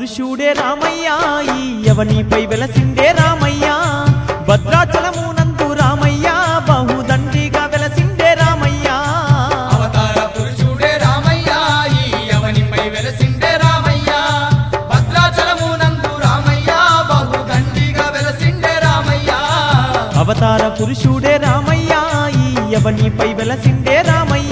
పురుషుడే రామయ్య ఈ యవనిపై వెలసిండే రామయ్య భద్రాచలము నందు రామయ్య బహుదండిగా వెలసిండే రామయ్య అవతార పురుషుడే రామయ్య ఈ యవనిపై వెలసిండే రామయ్య భద్రాచలము నందు రామయ్య బహుదండిగా వెలసిండే రామయ్య అవతార పురుషుడే రామయ్య ఈ యవనిపై వెలసిండే రామయ్య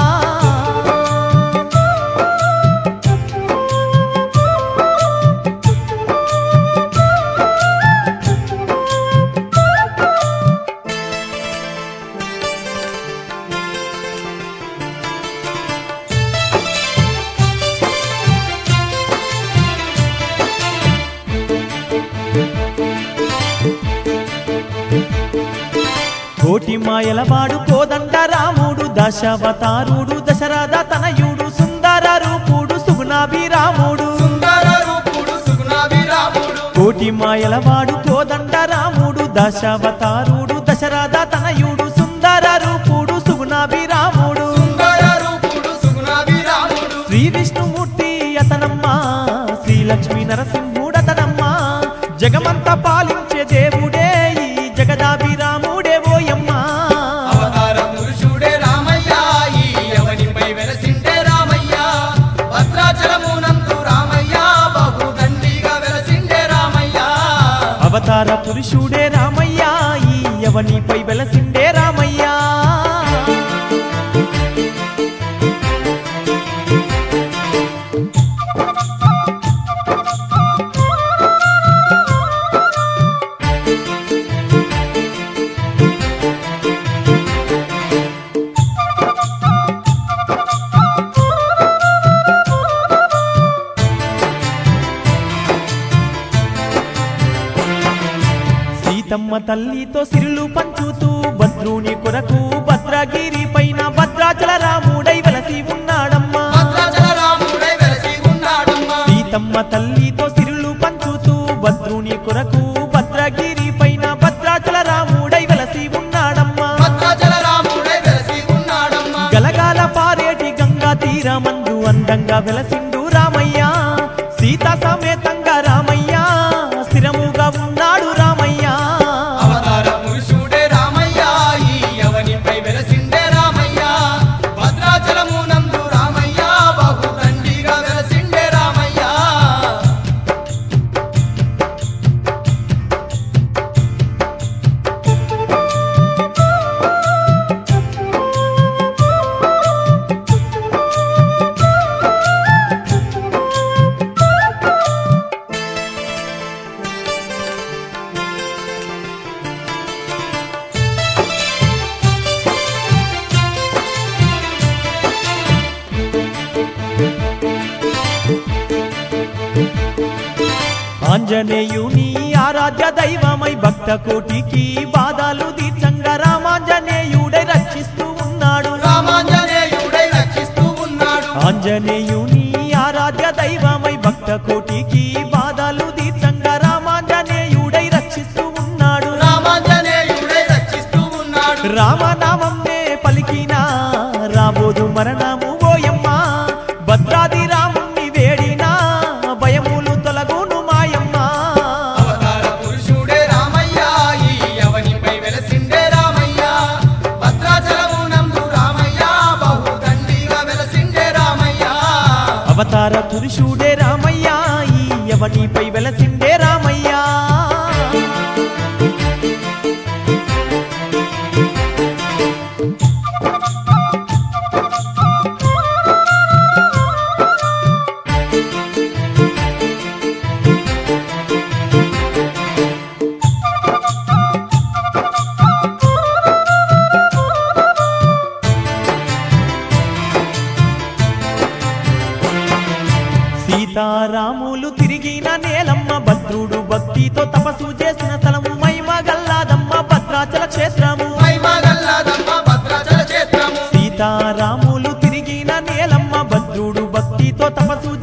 కోటి మాయల వాడు కోదండ రాముడు దశావతారుడు దశరథ తనయుడు సుందర రూపుడు సుగుణాభిరాముడు సుందర రూపుడు సుగుణాభిరాముడు కోటి మాయల వాడు కోదండ రాముడు దశావతారుడు దశరథ తనయుడు సుందర రూపుడు సుగుణాభిరాముడు సుందర రూపుడు సుగుణాభిరాముడు శ్రీ విష్ణుమూర్తి అతనమ్మ శ్రీ లక్ష్మీ నరసింహుడతనమ్మ జగమంత పాలించే దేవుడే ఈ జగదాభిరాముడే ఓయమ్మ అవతార పురుషుడే రామయ్య ఈ యవనిపై వెలసిండే రామయ్య భద్రాచలము నందు రామయ్య బహుదండిగా వెలసిండే రామయ్య అవతార పురుషుడే రామయ్య ఈ యవనిపై వెలసిండే రామయ్య సీతమ్మ తల్లితో సిరులు పంచుతూ భద్రుని కొరకు భద్రగిరి పైన భద్రాచల రాముడై వెలసి ఉన్నాడమ్మా భద్రాచల రాముడై వెలసి ఉన్నాడమ్మా సీతమ్మ తల్లితో సిరులు పంచుతూ భద్రుని కొరకు భద్రగిరి పైన భద్రాచల రాముడై వెలసి ఉన్నాడమ్మా భద్రాచల రాముడై వెలసి ఉన్నాడమ్మా గలగాల పారేటి గంగా తీరమందు అందంగా వెలసిండు రామయ్య సీతా సమేతంగా రామయ్య స్థిరముగా ఉన్నాడు రామయ్య అవతార పురుషుడే రామయ్య ఈ యవనిపై వెలసిండే రామయ్య భద్రాచలము నందు రామయ్య బహుదండిగా వెలసిండే రామయ్య ఆంజనేయుని ఆరాధ్య దైవమై భక్త కోటికి బాధలు తీర్చంగా రామాంజనేయుడై రక్షిస్తూ ఉన్నాడు రామాంజనేయుడై రక్షిస్తూ ఉన్నాడు ఆంజనేయుని ఆరాధ్య దైవమై భక్త కోటికి బాధలు తీర్చంగా రామాంజనేయుడై రక్షిస్తూ ఉన్నాడు రామాంజనేయుడై రక్షిస్తూ ఉన్నాడు రామనామంనే పలికిన రాబోదు మరణము ఓయమ్మ భద్రాది రాముణ్ణి వేడినా భయములు తొలగును మాయమ్మ అవతార పురుషుడే రామయ్య ఈ యవనిపై వెలసిండే రామయ్య భద్రాచలము నందు రామయ్య బహుదండిగా వెలసిండే రామయ్య అవతార పురుషుడే రామయ్య ఈ యవనిపై వెలసిండే రామయ్య సీతారాములు తిరిగిన నేలమ్మ భద్రుడు భక్తితో తపస్సు చేసిన స్థలము మైమగల్లాదమ్మ భద్రాచల క్షేత్రము మహిమగల్లాదమ్మ భద్రాచల క్షేత్రము సీతారాములు తిరిగిన నేలమ్మ భద్రుడు భక్తితో తపస్సు